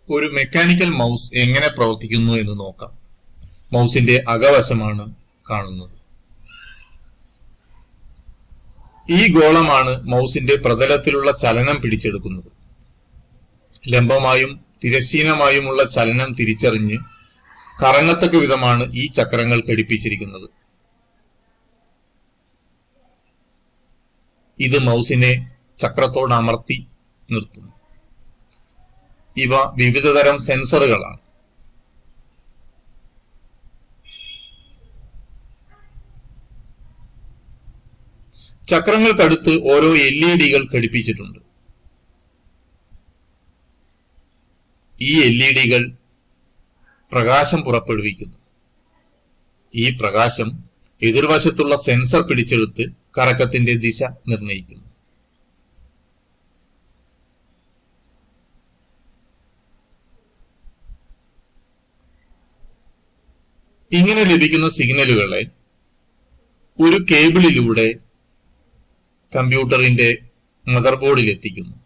ഒരു mechanical mouse എങ്ങനെ പ്രവർത്തിക്കുന്നു എന്ന് നോക്കാം മൗസിന്റെ അകവശമാണ് കാണുന്നത് ഈ ഗോളമാണ് മൗസിന്റെ പ്രതലത്തിലുള്ള ചലനം പിടിച്ചെടുക്കുന്നത് ലംബമായും തിരശ്ചീനമായുമുള്ള ചലനം തിരിച്ചറിഞ്ഞ് കറങ്ങത്തക്ക വിധമാണ് ഈ ചക്രങ്ങൾ ഘടിപ്പിച്ചിരിക്കുന്നത് ഇത് മൗസിനെ ചക്രത്തോട് അമർത്തി നിർത്തുന്നു ഇവ വിവിധതരം സെൻസറുകളാണ് ചക്രങ്ങൾക്കടുത്ത് ഓരോ എൽ ഇ ഡികൾ ഘടിപ്പിച്ചിട്ടുണ്ട് ഈ എൽ ഇ ഡികൾ പ്രകാശം പുറപ്പെടുവിക്കുന്നു ഈ പ്രകാശം എതിർവശത്തുള്ള സെൻസർ പിടിച്ചെടുത്ത് കറക്കത്തിന്റെ ദിശ നിർണ്ണയിക്കുന്നു ഇങ്ങനെ ലഭിക്കുന്ന സിഗ്നലുകളെ ഒരു കേബിളിലൂടെ കമ്പ്യൂട്ടറിന്റെ മദർ ബോർഡിൽ എത്തിക്കുന്നു